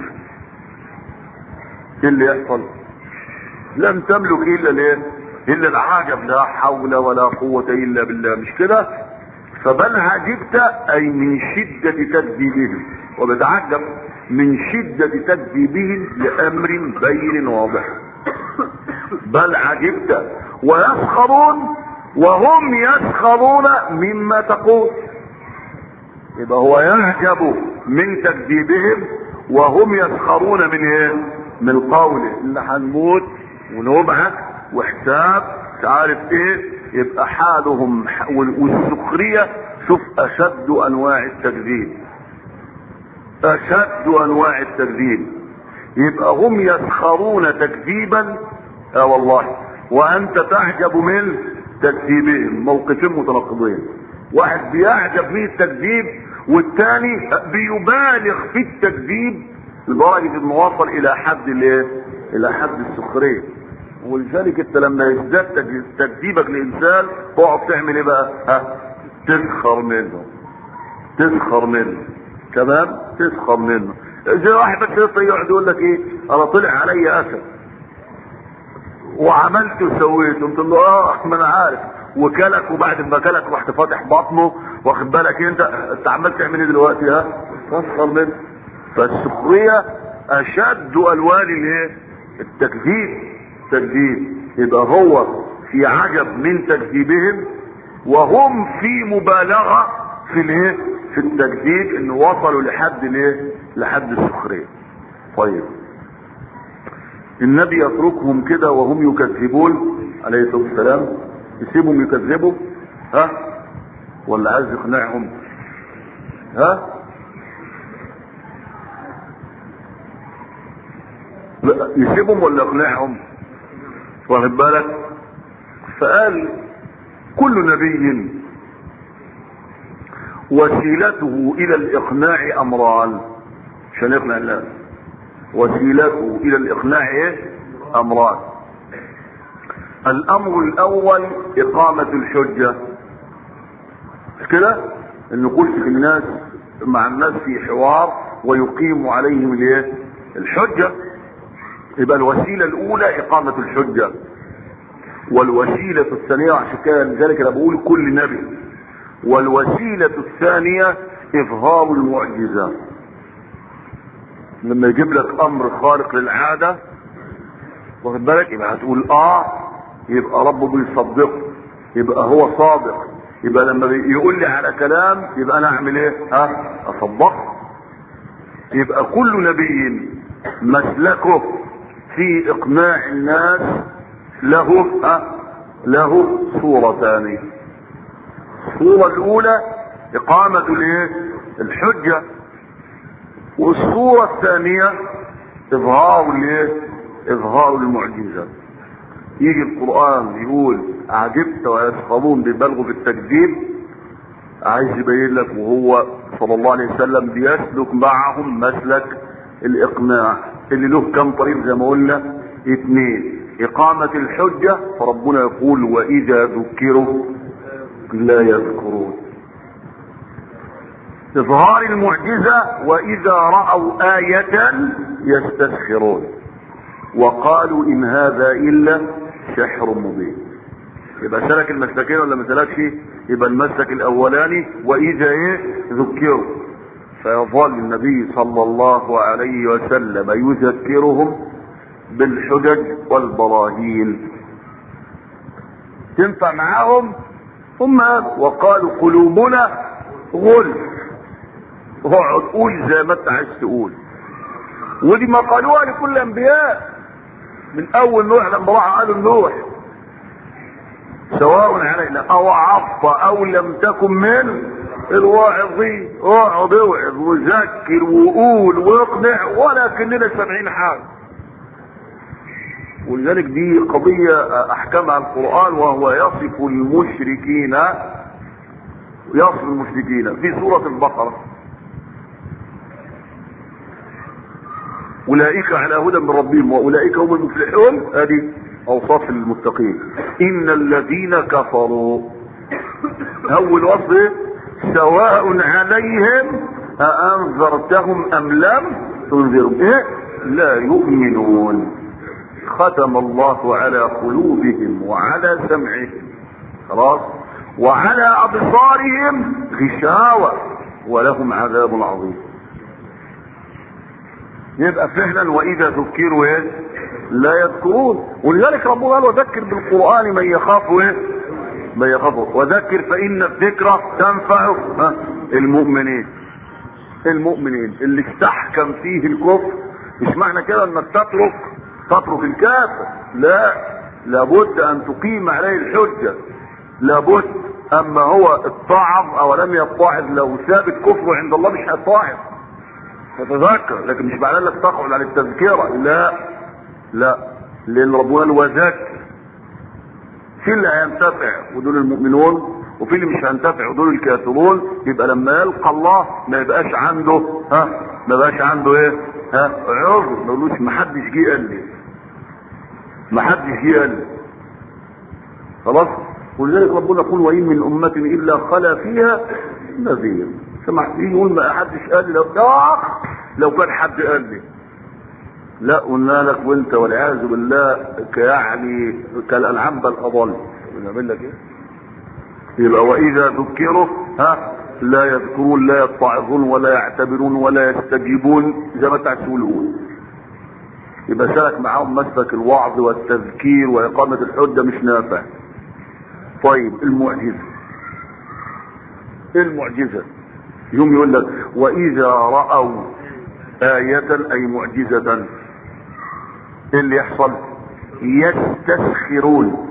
إيه اللي يحصل؟ لم تملك الا الايه الا العجب لا حول ولا قوة الا بالله مش كده فبل عجبت اي من شدة تكذيبهم وبتعجب من شدة تكذيبهم لامر بين واضح بل عجبت ويسخرون وهم يسخرون مما تقول يبقى هو يعجب من تكذيبهم وهم يسخرون من ايه من قوله ان هنموت ونبعث وحساب مش عارف ايه يبقى حالهم والسخرية شوف اشد انواع التكذيب اشد انواع التكذيب يبقى هم يسخرون تكذيبا اه والله وانت تعجب من تكذيبهم موقفين متناقضين واحد بيعجب من التكذيب والثاني بيبالغ في التكذيب لدرجة انه وصل الى حد الايه الى حد السخريه ولذلك انت لما يزداد تكذيبك لانسان تقعد تعمل ايه بقى ها تسخر منه تسخر منه تمام تسخر منه زي واحد بس يقعد يقول لك ايه انا طلع علي اسد وعملت وسويت قلت له اه ما انا عارف وكلك وبعد ما كلك رحت فاتح بطنه واخد بالك انت انت عمال تعمل ايه دلوقتي ها تسخر منه فالسخريه اشد الوان الايه التكذيب تكذيب يبقى هو في عجب من تكذيبهم وهم في مبالغه في الايه في التكذيب ان وصلوا لحد الايه لحد السخريه طيب النبي يتركهم كده وهم يكذبون عليه الصلاه والسلام يسيبهم يكذبوا ها ولا عايز يقنعهم ها يسيبهم ولا يقنعهم واخد بالك فقال كل نبي وسيلته الى الاقناع امران عشان يقنع الناس وسيلته الى الاقناع ايه امران الامر الاول اقامة الحجة مش كده ان كل في الناس مع الناس في حوار ويقيم عليهم الايه الحجة يبقى الوسيلة الاولى اقامة الحجة والوسيلة الثانية عشان كده لذلك انا بقول كل نبي والوسيلة الثانية اظهار المعجزة لما يجيب لك امر خارق للعادة واخد بالك يبقى هتقول اه يبقى ربه بيصدقه يبقى هو صادق يبقى لما يقول لي على كلام يبقى انا اعمل ايه ها اصدقه يبقى كل نبي مسلكه في اقناع الناس له ها له صورتان الصورة الاولى اقامة الايه الحجة والصورة الثانية اظهار الايه اظهار المعجزة يجي القرآن يقول عجبت ويسخرون ببلغوا في التكذيب عايز يبين لك وهو صلى الله عليه وسلم بيسلك معهم مسلك الاقناع اللي له كم طريق زي ما قلنا اثنين اقامة الحجة فربنا يقول واذا ذكروا لا يذكرون اظهار المعجزة واذا رأوا آية يستسخرون وقالوا ان هذا الا سحر مبين يبقى سلك المسلكين ولا ما سلكش يبقى المسلك الاولاني واذا ايه ذكروا فيظل النبي صلى الله عليه وسلم يذكرهم بالحجج والبراهين تنفع معاهم هم وقالوا قلوبنا غلف اقعد قول زي ما انت عايز تقول ودي ما قالوها لكل الانبياء من اول نوح لما راحوا قالوا لنوح سواء علينا او عط او لم تكن من الواعظين اقعد اوعظ وذكر وقول واقنع ولكننا سامعين حاجه ولذلك دي قضية احكمها القرآن وهو يصف المشركين يصف المشركين في سورة البقرة اولئك على هدى من ربهم واولئك هم المفلحون هذه اوصاف المتقين ان الذين كفروا اول وصف إيه؟ سواء عليهم أأنذرتهم أم لم تنذرهم إيه؟ لا يؤمنون ختم الله على قلوبهم وعلى سمعهم خلاص وعلى أبصارهم غشاوة ولهم عذاب عظيم يبقى فعلا واذا ذكروا ايه لا يذكرون ولذلك ربنا قال وذكر بالقران من يخاف ايه من يخاف وذكر فان الذكرى تنفع ها؟ المؤمنين المؤمنين اللي استحكم فيه الكفر مش معنى كده انك تترك تترك الكافر لا لابد ان تقيم عليه الحجه لابد اما هو اتعظ او لم يتعظ لو ثابت كفره عند الله مش هيتعظ تتذكر لكن مش معناه انك تقعد على التذكره لا لا لان ربنا قال وذكر في اللي هينتفع ودول المؤمنون وفي اللي مش هينتفع ودول الكافرون يبقى لما يلقى الله ما يبقاش عنده ها ما يبقاش عنده ايه ها عذر ما يقولوش ما حدش جه قال لي ما حدش جه قال لي خلاص ولذلك ربنا يقول وان من امه الا خلا فيها نذير سمع يقول ما حدش قال لي لو اخ لو كان حد قال لي لا قلنا لك وانت والعياذ بالله كيعني كالانعام بل اضل بنعمل لك ايه يبقى واذا ذكروا ها لا يذكرون لا يتعظون ولا يعتبرون ولا يستجيبون زي ما انت تقول يبقى سلك معاهم مسلك الوعظ والتذكير واقامه الحجه مش نافع طيب المعجزه ايه المعجزه يوم يقول لك واذا راوا آية أي معجزة ايه اللي يحصل يستسخرون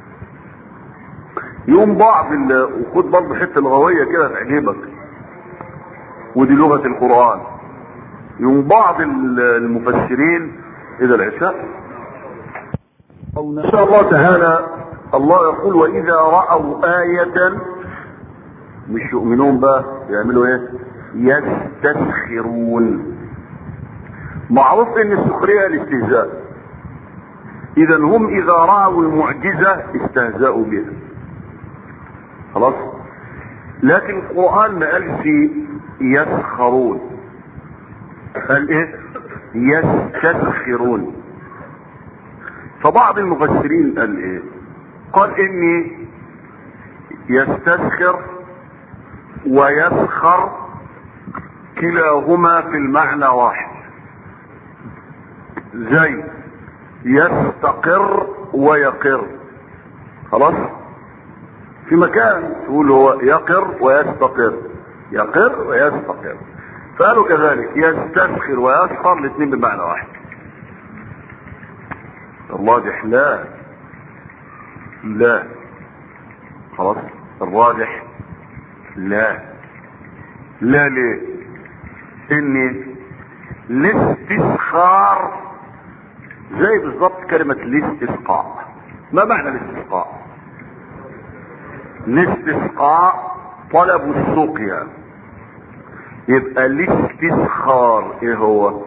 يوم بعض وخد برضه حته لغويه كده تعجبك ودي لغه القران يوم بعض المفسرين اذا العشاء او ان شاء الله تعالى الله يقول واذا راوا ايه مش يؤمنون بقى يعملوا ايه يستسخرون معروف ان السخريه الاستهزاء اذا هم اذا راوا المعجزه استهزأوا بها خلاص لكن القرآن ما قالش يسخرون قال ايه يستسخرون فبعض المفسرين قال ايه قال اني يستسخر ويسخر كلاهما في المعنى واحد زي يستقر ويقر خلاص في مكان تقول هو يقر ويستقر يقر ويستقر فقالوا كذلك يستسخر ويسخر الاثنين بمعنى واحد الراجح لا لا خلاص الراجح لا لا ليه ان الاستسخار زي بالظبط كلمة الاستسقاء ما معنى الاستسقاء الاستسقاء طلب السقيا يبقى الاستسخار ايه هو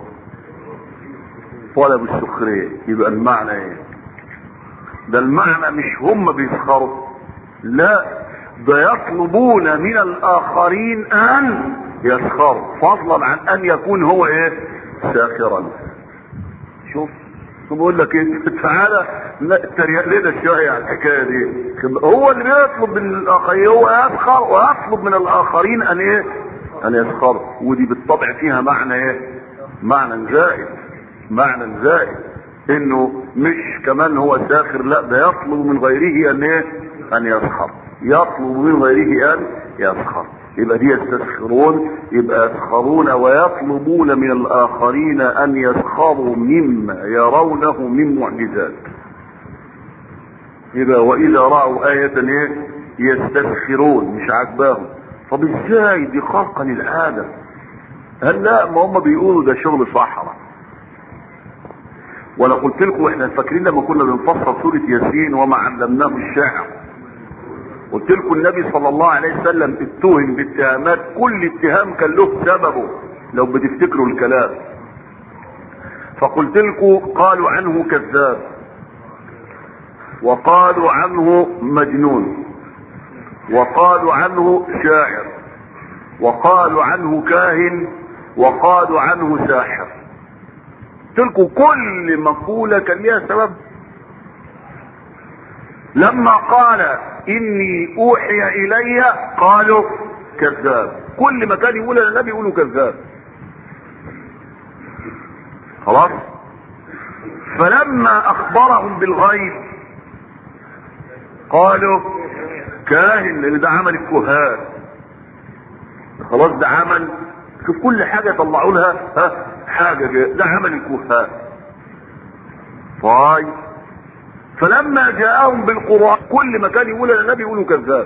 طلب السخرية يبقى المعنى ايه ده المعنى مش هم بيسخروا لا ده يطلبون من الاخرين ان يسخروا فضلا عن ان يكون هو ايه ساخرا شوف بقول لك ايه تعالى لا تريق لنا شويه على الحكايه دي هو اللي بيطلب من الاخرين هو يسخر ويطلب من الاخرين ان ايه ان يسخروا ودي بالطبع فيها معنى ايه معنى زائد معنى زائد انه مش كمان هو ساخر لا ده يطلب من غيره ان ايه ان يسخر يطلب من غيره ان يسخر يبقى دي يستسخرون يبقى يسخرون ويطلبون من الاخرين ان يسخروا مما يرونه من معجزات يبقى واذا راوا آية ايه يستسخرون مش عاجباهم طب ازاي دي خلقا للعادة هل لا ما هم بيقولوا ده شغل صحراء وانا قلت لكم احنا فاكرين لما كنا بنفسر سورة ياسين وما علمناه الشاعر قلت لكم النبي صلى الله عليه وسلم اتهم باتهامات كل اتهام كان له سببه لو بتفتكروا الكلام فقلت لكم قالوا عنه كذاب وقالوا عنه مجنون وقالوا عنه شاعر وقالوا عنه كاهن وقالوا عنه ساحر تلكوا كل مقولة كان ليها سبب لما قال اني اوحي الي قالوا كذاب كل ما كان يقول النبي يقولوا كذاب خلاص فلما اخبرهم بالغيب قالوا كاهن لان ده عمل الكهان خلاص ده عمل شوف كل حاجة طلعوا لها ها حاجة كده ده عمل الكهان طيب فلما جاءهم بالقرآن كل ما كان يقول النبي يقولوا كذاب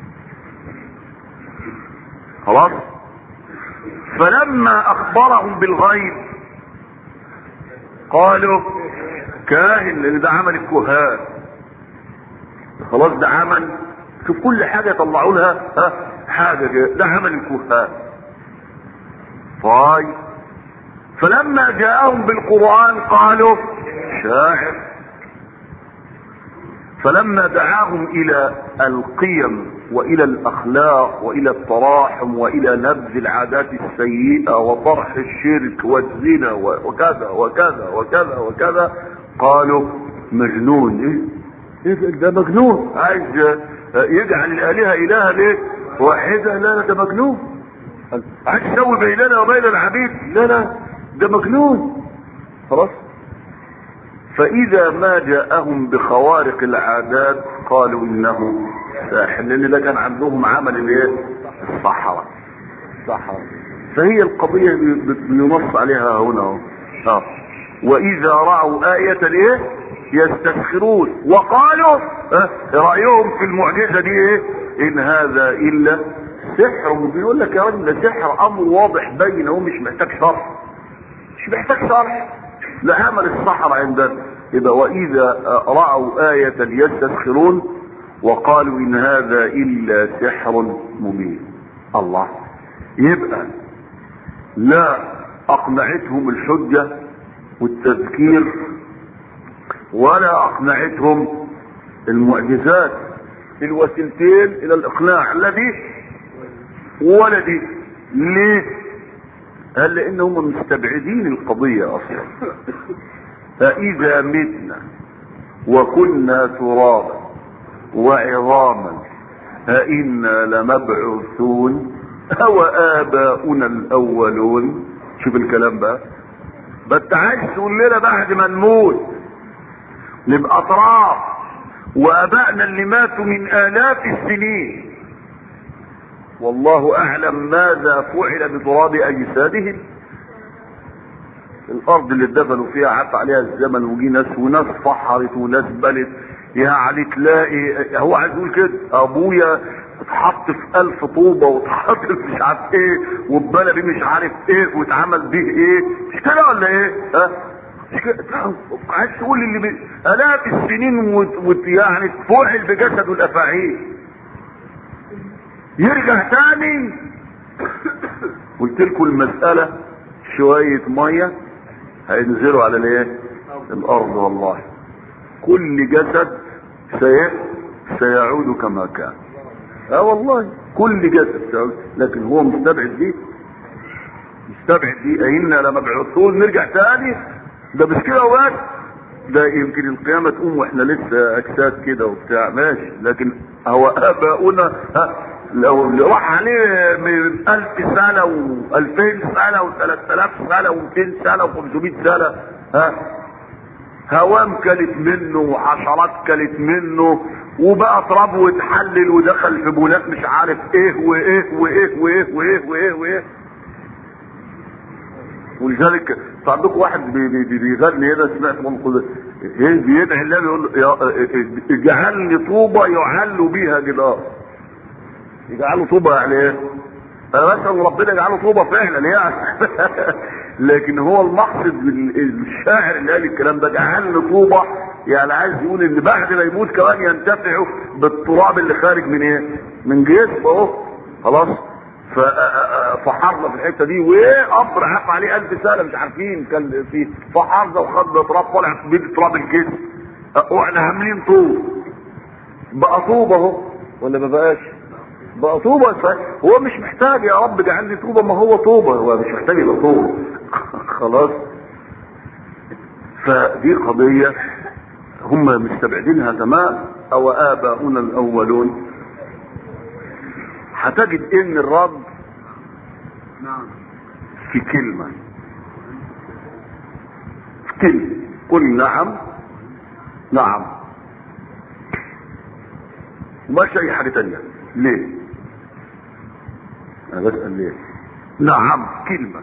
خلاص فلما اخبرهم بالغيب قالوا كاهن لان ده عمل الكهان خلاص ده عمل شوف كل حاجة طلعوا لها ها حاجة كده ده عمل الكهان طيب فلما جاءهم بالقرآن قالوا شاعر فلما دعاهم الى القيم والى الاخلاق والى التراحم والى نبذ العادات السيئة وطرح الشرك والزنا وكذا وكذا وكذا وكذا قالوا مجنون ايه ايه ده مجنون عايز يجعل الالهة الها ليه واحدة لا لا ده مجنون عايز يسوي بيننا وبين العبيد لا لا ده مجنون خلاص فاذا ما جاءهم بخوارق العادات قالوا انه ساحر لان ده كان عندهم عمل الايه الصحراء الصحراء فهي القضية بينص عليها هنا اهو اه واذا رأوا آية ايه يستسخرون وقالوا اه رأيهم في المعجزة دي ايه ان هذا الا سحر بيقول لك يا راجل ده سحر امر واضح باين اهو مش محتاج شرح مش محتاج شرح لعمل الصحراء عندنا يبقى واذا رأوا آية يستسخرون وقالوا ان هذا الا سحر مبين الله يبقى لا اقنعتهم الحجة والتذكير ولا اقنعتهم المعجزات الوسيلتين الى الاقناع الذي ولا دي ليه قال لانهم مستبعدين القضية اصلا فاذا متنا وكنا ترابا وعظاما أئنا لمبعوثون أو آباؤنا الأولون شوف الكلام بقى بس عايز تقول لنا بعد ما نموت نبقى أطراف وآبائنا اللي ماتوا من آلاف السنين والله أعلم ماذا فعل بتراب أجسادهم الأرض اللي اتدفنوا فيها عفى عليها الزمن وجي ناس وناس فحرت وناس بلت يعني تلاقي هو عايز يقول كده ابويا اتحط في الف طوبة واتحط في مش عارف ايه واتبنى بيه مش عارف ايه واتعمل بيه ايه مش كده ولا ايه ها مش كده عايز تقول اللي بي... الاف السنين وت... وت... يعني تفعل بجسده الافاعيل يرجع تاني قلت لكم المسألة شوية مية هينزلوا على الايه الارض والله كل جسد سي... سيعود كما كان اه والله كل جسد سيعود لكن هو مستبعد دي مستبعد دي أئنا لمبعوثون نرجع تاني ده مش كده وبس ده يمكن القيامة تقوم واحنا لسه اجساد كده وبتاع ماشي لكن هو اباؤنا ها لو اللي راح عليه من ألف سنة وألفين سنة وثلاث آلاف سنة ومئتين سنة وخمسمائة سنة ها هوام كلت منه وحشرات كلت منه وبقى تراب واتحلل ودخل في بولات مش عارف ايه وايه وايه وايه وايه وايه وايه ولذلك عندكم واحد بي- بي- بي- بيغني هنا سمعت منه ايه بيدعي الله بيقول له يا- اجعلني طوبه يعل بيها جدار يجعله طوبه يعني ايه؟ انا مثلا ربنا يجعله طوبه فعلا يعني لكن هو المقصد من الشاعر اللي قال الكلام ده جعلني طوبه يعني عايز يقول ان بعد ما يموت كمان ينتفعوا بالتراب اللي خارج من ايه؟ من جسمه اهو خلاص ف- فحرنا في الحته دي وايه قبر عف عليه ألف سنه مش عارفين كان في فحرنا وخدنا تراب طلع بيد تراب الجسم واحنا عاملين طوب بقى طوبه اهو ولا ما بقاش؟ بقى طوبة ف- هو مش محتاج يا رب اجعل لي طوبة ما هو طوبة هو مش محتاج يبقى طوبة خلاص فدي قضية هم مستبعدينها تمام او اباؤنا الاولون هتجد ان الرد في كلمة في كلمة قل نعم نعم وماش اي حاجة تانية ليه انا بسأل ليه نعم كلمة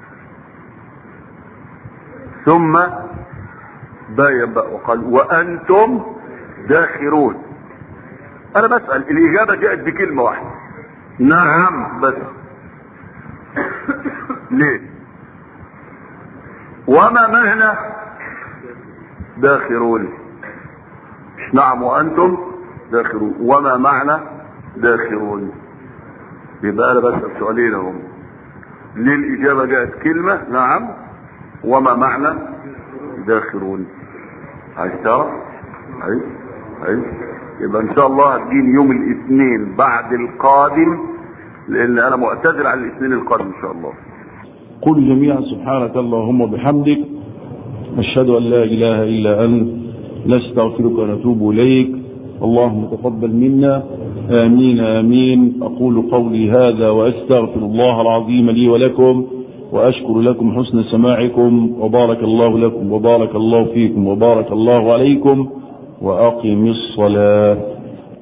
ثم باين بقى وقال وانتم داخرون انا بسأل الاجابة جاءت بكلمة واحدة نعم بس ليه وما معنى داخرون مش نعم وانتم داخرون وما معنى داخرون يبقى انا بسأل سؤالين هم ليه الاجابة جاءت كلمة نعم وما معنى داخرون عايز تعرف عايز عايز يبقى ان شاء الله هتجيني يوم الاثنين بعد القادم لان انا معتذر على الاثنين القادم ان شاء الله قل جميعا سبحانك اللهم وبحمدك نشهد أن لا إله إلا أنت نستغفرك ونتوب إليك اللهم تقبل منا آمين آمين أقول قولي هذا وأستغفر الله العظيم لي ولكم وأشكر لكم حسن سماعكم وبارك الله لكم وبارك الله فيكم وبارك الله عليكم وأقم الصلاة